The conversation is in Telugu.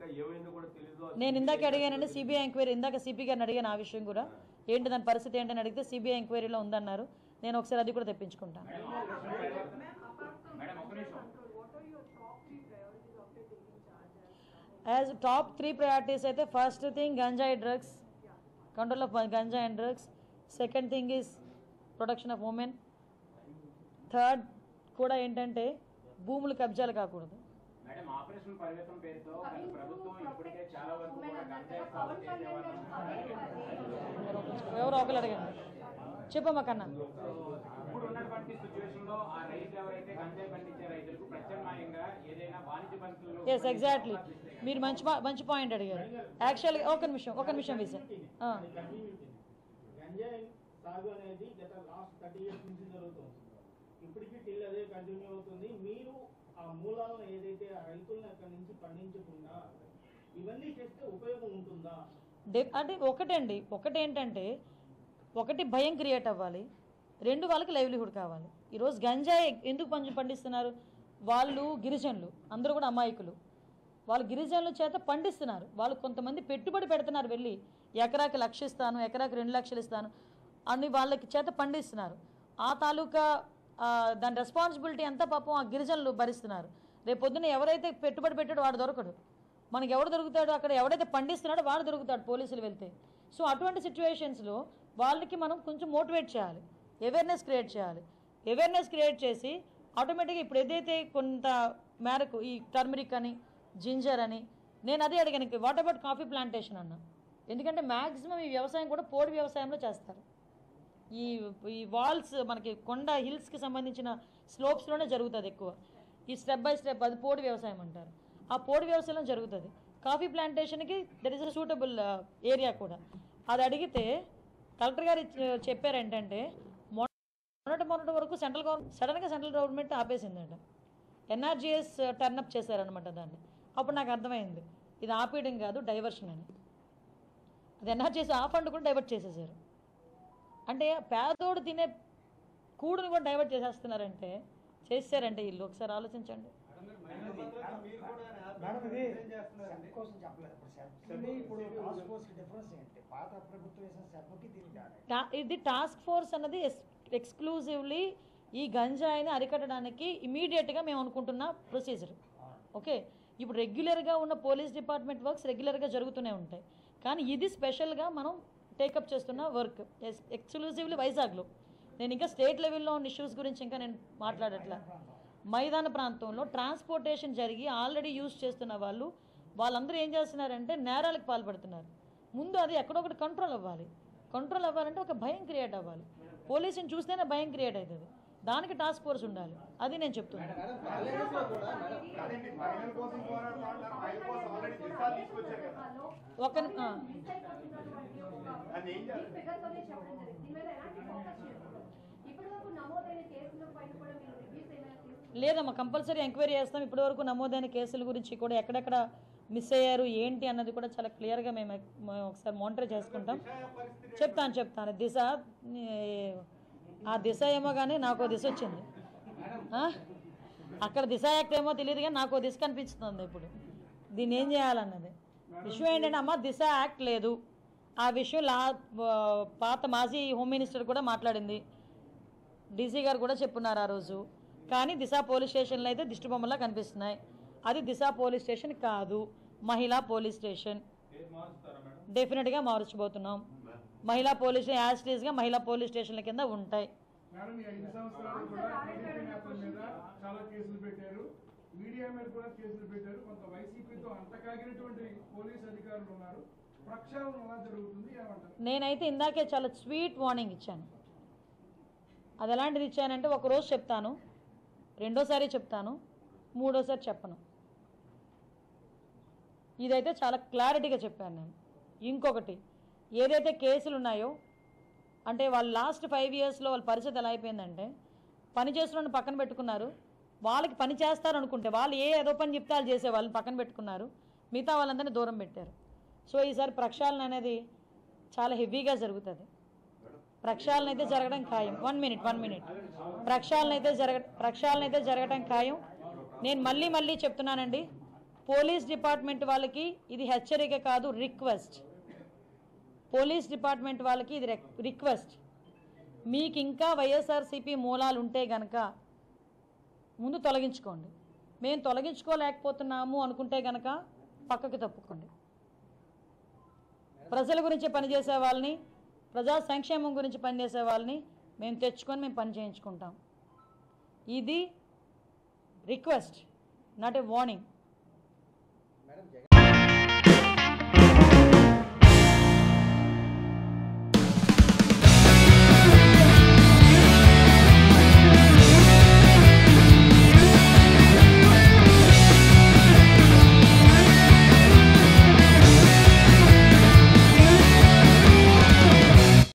ఇంకా ఏమైందో కూడా తెలియదు నేను ఇందాక అడిగానండి సిబిఐ ఎంక్వైరీ ఇందాక సిపి గారిని అడిగాను ఆ విషయం కూడా ఏంటి దాని పరిస్థితి ఏంటని అడిగితే సిబిఐ ఎంక్వైరీలో ఉందన్నారు నేను ఒకసారి అది కూడా తెప్పించుకుంటాను Ma'am, apart from Madam, ఒక నిమిషం. control, what are your top three priorities after taking charge as? As top three priorities అయితే ఫస్ట్ థింగ్ గంజాయి drugs control of ganja and drugs second thing is protection of women third కూడా ఏంటంటే భూములు కబ్జాలు కాకూడదు మేడం ఆపరేషన్ పరిగెత్తం పేరుతో గత Coming to ప్రభుత్వం ఇప్పటికే protect చాలా వరకు women కూడా అన్నారు గంజాయి కదా, సాగు పవన్ కళ్యాణ్ గారు చేసేవాళ్ళని ఎవరో ఒకరు అడగండి చెప్పమ్మా కన్నా ఇప్పుడు ఉన్నటువంటి సిచ్యువేషన్ లో ఆ రైతులు ఎవరైతే గంజాయి పండించే రైతులకు ప్రత్యామ్నాయంగా ఏదైనా వాణిజ్య పంతులు ఎస్ ఎగ్జాక్ట్లీ మీరు మంచి మా- మంచి పాయింట్ అడిగారు యాక్చువల్గా ఒక నిమిషం ఒక నిమిషం విసా అది continuity. గంజాయి సాగు అనేది గత లాస్ట్ థర్టీ ఇయర్స్ నుంచి జరుగుతుంది ఇప్పటికీ టిల్ అదే కంటిన్యూ అవుతుంది మీరు ఆ మూలాలను ఏదైతే ఆ రైతులను అక్కడి నుంచి పండించకుండా ఇవన్నీ చేస్తే ఉపయోగం ఉంటుందా డే- అంటే ఒకటండి ఒకటి ఏంటంటే ఒకటి భయం క్రియేట్ అవ్వాలి రెండు వాళ్ళకి లైవ్లీహుడ్ కావాలి ఈరోజు గంజాయి ఎందుకు పంచి పండిస్తున్నారు వాళ్ళు గిరిజనులు అందరూ కూడా అమాయకులు వాళ్ళు గిరిజనుల చేత పండిస్తున్నారు వాళ్ళు కొంతమంది పెట్టుబడి పెడుతున్నారు వెళ్ళి ఎకరాకి లక్ష ఇస్తాను ఎకరాకి రెండు లక్షలు ఇస్తాను అని వాళ్ళకి చేత పండిస్తున్నారు ఆ తాలూకా ఆ, దాని రెస్పాన్సిబిలిటీ అంతా పాపం ఆ గిరిజనులు భరిస్తున్నారు రేపు పొద్దున్న ఎవరైతే పెట్టుబడి పెట్టాడో వాడు దొరకడు మనకి ఎవడు దొరుకుతాడో అక్కడ ఎవడైతే పండిస్తున్నాడో వాడు దొరుకుతాడు పోలీసులు వెళ్తే సో అటువంటి సిచ్యువేషన్స్లో వాళ్ళకి మనం కొంచెం మోటివేట్ చేయాలి అవేర్నెస్ క్రియేట్ చేయాలి అవేర్నెస్ క్రియేట్ చేసి ఆటోమేటిక్గా ఇప్పుడు ఏదైతే కొంత మేరకు ఈ టర్మరిక్ అని జింజర్ అని నేను అదే అడిగాను వాట్ అబౌట్ కాఫీ ప్లాంటేషన్ అన్న ఎందుకంటే మ్యాక్సిమం ఈ వ్యవసాయం కూడా పోడు వ్యవసాయంలో చేస్తారు ఈ ఈ వాల్స్ మనకి కొండ హిల్స్కి సంబంధించిన స్లోప్స్లోనే జరుగుతుంది ఎక్కువ ఈ స్టెప్ బై స్టెప్ అది పోడు వ్యవసాయం అంటారు ఆ పోడు వ్యవసాయం జరుగుతుంది కాఫీ ప్లాంటేషన్కి that is a suitable area కూడా అది అడిగితే కలెక్టర్ గారు ఇచ్చ- చెప్పారు ఏంటంటే మొన్నటి మొన్నటి వరకు సెంట్రల్ గవర్నమెంట్ సడన్గా సెంట్రల్ గవర్నమెంట్ ఆపేసిందంట ఎన్ఆర్జీఎస్ టర్నప్ చేశారనమాట దాన్ని అప్పుడు నాకు అర్థమైంది ఇది ఆపేయడం కాదు డైవర్షన్ అని అది ఎన్ఆర్జీఎస్ ఆ ఫండ్ కూడా డైవర్ట్ చేసేసారు అంటే పేదోడు తినే కూడుని కూడా డైవర్ట్ చేసేస్తున్నారంటే చేశారంటే వీళ్ళు ఒకసారి ఆలోచించండి మేడం ఇది సెర్ప్ కోసం చెప్పలేదు ఇప్పుడు సెర్ప్ ఇది ఇప్పుడు టాస్క్ ఫోర్స్ డిఫరెన్స్ ఏంటి పాత ప్రభుత్వం వేసిన సెర్ప్కి దీనికి తేడా ఏంటి? టా- ఇది టాస్క్ ఫోర్స్ అన్నది ఎక్స్క్లూజివ్లీ ఈ గంజాయిని అరికట్టడానికి ఇమీడియట్గా మేము అనుకుంటున్న ప్రొసీజర్ ఓకే ఇప్పుడు రెగ్యులర్గా ఉన్న పోలీస్ డిపార్ట్మెంట్ వర్క్స్ రెగ్యులర్గా జరుగుతూనే ఉంటాయి కానీ ఇది స్పెషల్గా మనం టేకప్ చేస్తున్న వర్క్ ఎక్స్క్లూజివ్లీ వైజాగ్లో నేను ఇంకా స్టేట్ లెవెల్లో ఉన్న ఇష్యూస్ గురించి ఇంకా నేను మాట్లాడట్లా మైదాన ప్రాంతంలో ట్రాన్స్పోర్టేషన్ జరిగి ఆల్రెడీ యూజ్ చేస్తున్న వాళ్ళు వాళ్ళందరూ ఏం చేస్తున్నారంటే నేరాలకు పాల్పడుతున్నారు ముందు అది ఎక్కడొకటి కంట్రోల్ అవ్వాలి కంట్రోల్ అవ్వాలంటే ఒక భయం క్రియేట్ అవ్వాలి పోలీసుని చూస్తేనే భయం క్రియేట్ అవుతుంది దానికి టాస్క్ ఫోర్స్ ఉండాలి అది నేను చెప్తున్నాను అదేంటి మహిళల కోసం పోరాడుతా ఉంటారు మహిళల కోసం ఆల్రెడీ దిశా తీసుకొచ్చారు కదా ఒక ఆ. అది ఏం చేయాలి? ఇప్పటి వరకు నమోదైన కేసుల పైన కూడా మీరు రివ్యూస్ ఏమైనా తీసుకుంటారు లేదమ్మా కంపల్సరీ ఎంక్వైరీ చేస్తాం ఇప్పటివరకు నమోదైన కేసుల గురించి కూడా ఎక్కడెక్కడ మిస్ అయ్యారు ఏంటి అన్నది కూడా చాలా క్లియర్గా మేము ఎక్- మేము ఒకసారి మానిటర్ చేసుకుంటాం చెప్తాను చెప్తాను దిశ ఏ, ఆ దిశ ఏమో కానీ నాకు దిశ వచ్చింది ఆ? అక్కడ దిశ యాక్ట్ ఏమో తెలియదు కానీ నాకు దిశ కనిపిస్తుంది ఇప్పుడు దీన్ని ఏం చేయాలన్నది విషయం ఏంటంటే అమ్మ దిశ యాక్ట్ లేదు ఆ విషయం లా పాత మాజీ హోమ్ మినిస్టర్ కూడా మాట్లాడింది డీసీ గారు కూడా చెప్పున్నారు ఆ రోజు కానీ దిశ పోలీస్ స్టేషన్లో అయితే దిష్టి బొమ్మలా కనిపిస్తున్నాయి అది దిశ పోలీస్ స్టేషన్ కాదు మహిళా పోలీస్ స్టేషన్ డెఫినెట్గా మార్చబోతున్నాం మహిళా పోలీస్ యాజిటీస్గా మహిళా పోలీస్ స్టేషన్ల కింద ఉంటాయి మేడం ఈ ఐదు సంవత్సరాలు కూడా టీడీపీ నేతల మీద చాలా కేసులు పెట్టారు మీడియా మీద కూడా కేసులు పెట్టారు కొంత వైసీపీతో అంతకాగినటువంటి పోలీస్ అధికారులు ఉన్నారు ప్రక్షాళన ఎలా జరుగుతుంది ఏమంటారు నేనైతే ఇందాకే చాలా స్వీట్ వార్నింగ్ ఇచ్చాను అది ఎలాంటిది ఇచ్చానంటే ఒక రోజు చెప్తాను రెండోసారి చెప్తాను మూడోసారి చెప్పను ఇదైతే చాలా క్లారిటీగా చెప్పాను నేను ఇంకొకటి ఏదైతే కేసులు ఉన్నాయో అంటే వాళ్ళు లాస్ట్ ఫైవ్ ఇయర్స్లో వాళ్ళ పరిస్థితి ఎలా అయిపోయిందంటే పని చేస్తున్న పక్కన పెట్టుకున్నారు వాళ్ళకి పని చేస్తారు అనుకుంటే వాళ్ళు ఏ ఏదో పని చెప్తే వాళ్ళు చేసే వాళ్ళని పక్కన పెట్టుకున్నారు మిగతా వాళ్ళందరినీ దూరం పెట్టారు సో ఈసారి ప్రక్షాళన అనేది చాలా హెవీగా జరుగుతుంది ప్రక్షాళన అయితే జరగడం ఖాయం వన్ మినిట్ వన్ మినిట్ ప్రక్షాళన అయితే జరగ ప్రక్షాళన అయితే జరగడం ఖాయం నేను మళ్ళీ మళ్ళీ చెప్తున్నానండి పోలీస్ డిపార్ట్మెంట్ వాళ్ళకి ఇది హెచ్చరిక కాదు రిక్వెస్ట్ పోలీస్ డిపార్ట్మెంట్ వాళ్ళకి ఇది రెక్- రిక్వెస్ట్ మీకు ఇంకా వైఎస్ఆర్సీపీ మూలాలు ఉంటే గనక ముందు తొలగించుకోండి మేము తొలగించుకోలేకపోతున్నాము అనుకుంటే గనక పక్కకి తప్పుకోండి ప్రజల గురించి పనిచేసే వాళ్ళని ప్రజా సంక్షేమం గురించి పనిచేసే వాళ్ళని మేము తెచ్చుకొని మేము పని చేయించుకుంటాం ఇది request not a warning madam Jagan